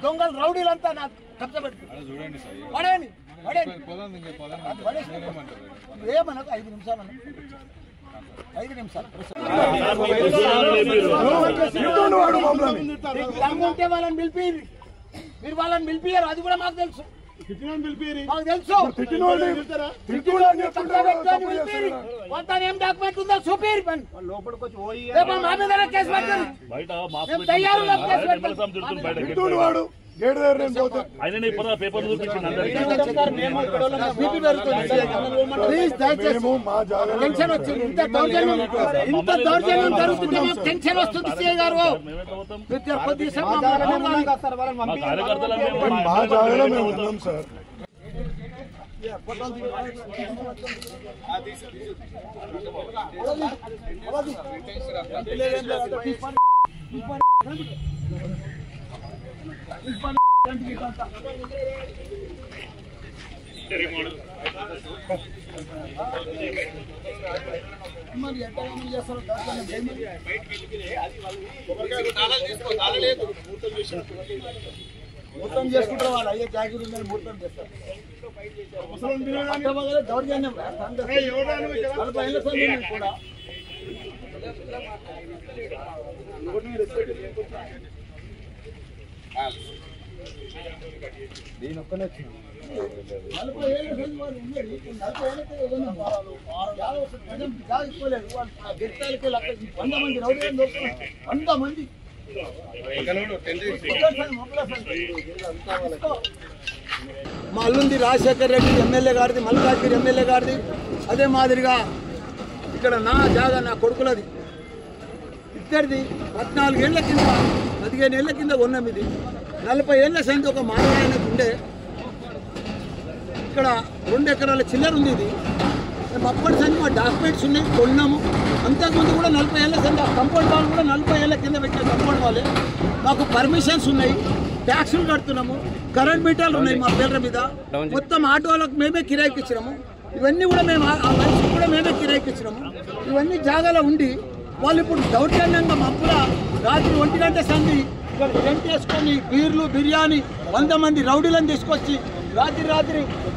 దొంగలు రౌడీలంతా నాకు కష్టపెడుతుంది చూడండి సార్ పడేయండి పడేయండి పొలం ఇంకా పొలం అది పడేసి ఏమనకు ఐదు నిమిషాలు అన్న. ఐదు నిమిషాలు మీకు దమ్ము ఉంటే వాళ్ళని పిలిపి మీరు వాళ్ళని పిలిపియారు అది కూడా మాకు తెలుసు మాకు తెలుసు కష్టపెట్టుకొని పిలిపిరి. మొత్తాన్ని ఏం డాక్యుమెంట్ ఉందో చూపిరి పని రేపు మా మీద కేసు పెట్టండి బయట మేము తయారు ఉన్నాం కేసు పెట్టండి వాడు గేట్ దగ్గర నేను పోతే ఆయన ఇప్పుడు పేపర్ చూపించింది అందరికీ బీపీ పెరుగుతుంది. ప్లీజ్ దయచేసి మేము మా జాగ్రత్త టెన్షన్ వచ్చింది ఇంత దౌర్జన్యం ఇంత దౌర్జన్యం జరుగుతుంటే మాకు టెన్షన్ వస్తుంది సీఏ గారు మేమెట్లా పోతాం మీరు కొద్దిసేపు మా మమ్మల్ని మా కార్యకర్తలు మేము మా జాగ్రత్త మేము ఉన్నాం సార్ ముహూర్తం చేసుకుంటారు వాళ్ళు అయ్యే జాగిరి ఉందని ముహూర్తం చేస్తారు పట్టబగలే దౌర్జన్యం రా, కాంగ్రెస్. నలభై ఏళ్ళ సంధి నేను కూడా నలభై ఏళ్ళ సంధి వాళ్ళు ఉండేది. ఇప్పుడు నలభై ఏళ్ళకి ఏదైనా వాళ్ళు యాభై వస్తుంది. ప్రజలు జాగా ఇవ్వలేదు. వాళ్ళు ఆ గిరితాలకి లక్క- వంద మంది రౌడీలను దొరుకుతున్నారు. వంద మంది మా అల్లుంది రాజశేఖర్ రెడ్డి ఎమ్మెల్యే గారిది మల్కాజ్గిరి ఎమ్మెల్యే గారిది అదే మాదిరిగా ఇక్కడ నా జాగా నా కొడుకులది ఇద్దరిది పద్నాలుగేళ్ల కింద పదిహేను ఏళ్ల కింద ఉన్నాం ఇది నలభై ఏళ్ల సంది ఒక మానవాయనకు ఉండే ఇక్కడ రెండు ఎకరాల చిల్లర ఉంది ఇది మేము అప్పటి సంది మా డాక్యుమెంట్స్ ఉన్నాయి కొన్నాము అంతకుముందు కూడా నలభై ఏళ్ళ కింద కంపౌండ్ వాళ్ళు కూడా నలభై ఏళ్ళ కింద పెట్టే కంపౌండ్ వాళ్ళే మాకు పర్మిషన్స్ ఉన్నాయి ట్యాక్సులు కడుతున్నాము కరెంట్ మీటర్లు ఉన్నాయి మా పేర్ల మీద మొత్తం ఆటోలకు మేమే కిరాయికి ఇచ్చినాము ఇవన్నీ కూడా మేము ఆ- ఆ మనిషికి కూడా మేమే కిరాయికి ఇచ్చినాము ఇవన్నీ జాగాలో ఉండి వాళ్ళు ఇప్పుడు దౌర్జన్యంగా మప్పుల రాత్రి ఒంటి గంట సంధి ఇక్కడ టెంట్ వేసుకొని బీర్లు బిర్యానీ వంద మంది రౌడీలను తీసుకొచ్చి రాత్రి రాత్రి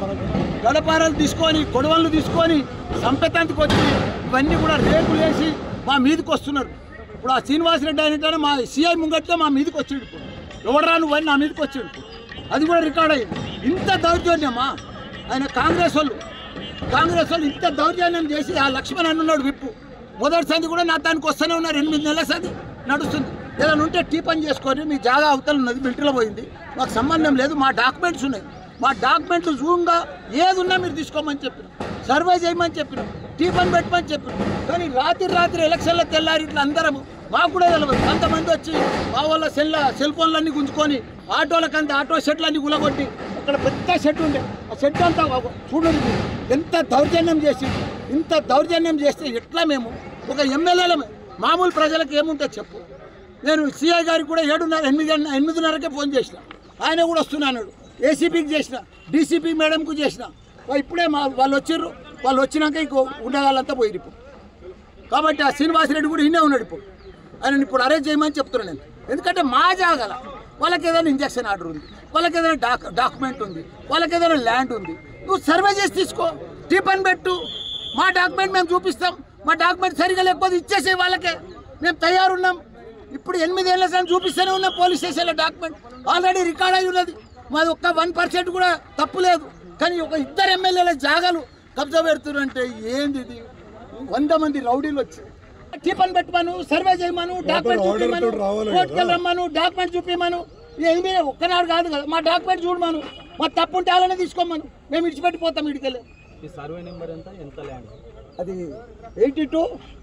గడపారాలు తీసుకొని గొడవలు తీసుకొని సంపెతాంతికి వచ్చి ఇవన్నీ కూడా రేకులు వేసి మా మీదకి వస్తున్నారు ఇప్పుడు ఆ శ్రీనివాసరెడ్డి అయిన మా సిఐ ముంగట్గా మా మీదకి వచ్చిండు ఇప్పుడు ఎవడరా నువ్వు అని నా మీదకి వచ్చిండు అది కూడా రికార్డ్ అయ్యింది ఇంత దౌర్జన్యమా ఆయన కాంగ్రెస్ వాళ్ళు కాంగ్రెస్ వాళ్ళు ఇంత దౌర్జన్యం చేసి ఆ లక్ష్మణ్ అన్న ఉన్నాడు విప్పు మొదటి సంది కూడా నా దానికి వస్తూనే ఉన్నారు ఎనిమిది నెలల సంది నడుస్తుంది ఏదైనా ఉంటే టీ పని చేసుకొని మీ జాగా అవతల ఉన్నది మిలిటరీలో పోయింది మాకు సంబంధం లేదు మా డాక్యుమెంట్స్ ఉన్నాయి మా డాక్యుమెంట్లు జూమ్గా ఏది ఉన్నా మీరు తీసుకోమని చెప్పిన సర్వే చేయమని చెప్పిన టీ పని పెట్టమని చెప్పిన కానీ రాత్రి రాత్రి ఎలక్షన్లో తెల్లారి ఇట్లా అందరం మాకు కూడా తెలియదు కొంతమంది వచ్చి మా వాళ్ళ సెల్ సెల్ ఫోన్లన్నీ గుంజుకొని ఆటోలకంతా ఆటో షెడ్లన్నీ గులగొట్టి అక్కడ పెద్ద షెడ్ ఉండే ఆ షెడ్ అంతా ఒక- చూడండి మీరు ఎంత దౌర్జన్యం చేసి ఇంత దౌర్జన్యం చేస్తే ఎట్లా మేము ఒక ఎమ్మెల్యేలమే మామూలు ప్రజలకు ఏముంటుంది చెప్పు నేను సిఐ గారికి కూడా ఏడున్నర ఎనిమిది ఎనిమిదిన్నరకే ఫోన్ చేసిన ఆయన కూడా వస్తున్నాడు ఏసీపీకి చేసిన డీసీపీ మేడంకు చేసిన వా- ఇప్పుడే మా వాళ్ళు వచ్చిర్రు వాళ్ళు వచ్చినాక ఇంకో ఉండగాలంతా పోయిరు ఇప్పుడు కాబట్టి ఆ శ్రీనివాసరెడ్డి కూడా ఇన్నే ఉన్నాడు ఇప్పుడు ఆయన ఇప్పుడు అరేంజ్ చేయమని చెప్తున్నాను నేను ఎందుకంటే మా జాగల వాళ్ళకి ఏదైనా ఇంజక్షన్ ఆర్డర్ ఉంది వాళ్ళకి ఏదైనా డాక్ డాక్యుమెంట్ ఉంది వాళ్ళకి ఏదైనా ల్యాండ్ ఉంది నువ్వు సర్వే చేసి తీసుకో టీపన్ పెట్టు మా డాక్యుమెంట్ మేము చూపిస్తాం మా డాక్యుమెంట్ సరిగా లేకపోతే ఇచ్చేసే వాళ్ళకే మేము తయారున్నాం ఇప్పుడు ఎనిమిది ఏళ్ళ సార్ చూపిస్తూనే ఉన్నాం పోలీస్ స్టేషన్లో డాక్యుమెంట్ ఆల్రెడీ రికార్డ్ అయి ఉన్నది మాది ఒక్క వన్ పర్సెంట్ కూడా తప్పు లేదు కానీ ఒక ఇద్దరు ఎమ్మెల్యేల జాగాలు కబ్జా పెడుతున్నారంటే ఏంది ఇది వంద మంది రౌడీలు వచ్చి టిఫన్ పెట్టమను సర్వే చేయమను డాక్యుమెంట్ order చూపించమను తోటి రావాలి కదా. కోర్టుకెళ్ళి రమ్మను డాక్యుమెంట్ చూపించమను ఏమి ఒక్కనాడు కాదు కదా మా డాక్యుమెంట్ చూడమను మా తప్పు ఉంటే అలానే తీసుకోమను మేము ఇడిచిపెట్టిపోతాం ఇడికెళ్ళి ఈ సర్వే నెంబర్ ఎంత ఎంత ల్యాండ్ అది eighty two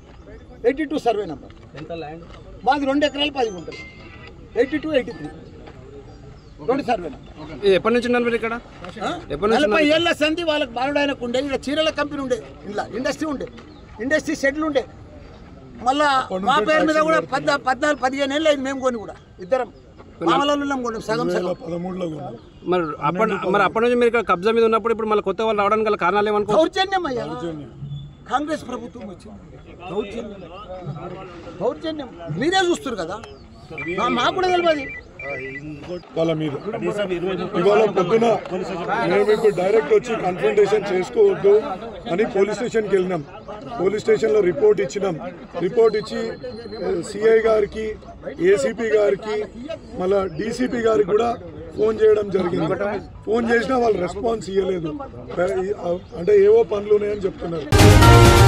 eighty two survey number ఎంత ల్యాండ్ మాది రెండు ఎకరాలు పది గుంటలు ఎయిటీ టూ ఎయిటీ త్రీ రెండు సర్వే నెంబర్ ఎప్పటి నుంచి ఉన్నారు మీరు ఇక్కడ ఆ? నలభై ఏళ్ళ సంధి వాళ్ళకి బాలుడాయనకు ఉండే ఇక్కడ చీరల కంపెనీ ఉండే ఇలా ఇండస్ట్రీ ఉండే ఇండస్ట్రీ షెడ్లు ఉండే మళ్ళా మా పేరు మీద కూడా పద్ద పద్నాలుగు పదిహేను ఏళ్ళు అయింది మేము కొని కూడా ఇద్దరం మామూలు ఉన్నాం కొన్నాం సగం వేల సగం పదమూడులో కొన్నాం. మరి అప్పటి మరి అప్పటి నుంచి మీరు ఇక్కడ కబ్జా మీద ఉన్నప్పుడు ఇప్పుడు మళ్ళీ కొత్త వాళ్ళు రావడానికి గల కారణాలు ఏమనుకో దౌర్జన్యం అయ్యా కాంగ్రెస్ ప్రభుత్వం వచ్చింది దౌర్జన్యం దౌర్జన్యం మీరే చూస్తారు కదా మా- మాకు కూడా తెలియదు వాళ్ళ మీద ఇవాళ పొద్దున మేము ఇప్పుడు డైరెక్ట్ వచ్చి కన్ఫrontation చేసుకోవద్దు అని పోలీస్ స్టేషన్కి వెళ్ళినాం పోలీస్ స్టేషన్లో రిపోర్ట్ ఇచ్చినాం రిపోర్ట్ ఇచ్చి సిఐ గారికి ఏసీపీ గారికి మళ్ళా డీసీపీ గారికి కూడా ఫోన్ చేయడం జరిగింది ఫోన్ చేసినా వాళ్ళు రెస్పాన్స్ ఇవ్వలేదు అంటే ఏవో పనులు ఉన్నాయని చెప్తున్నారు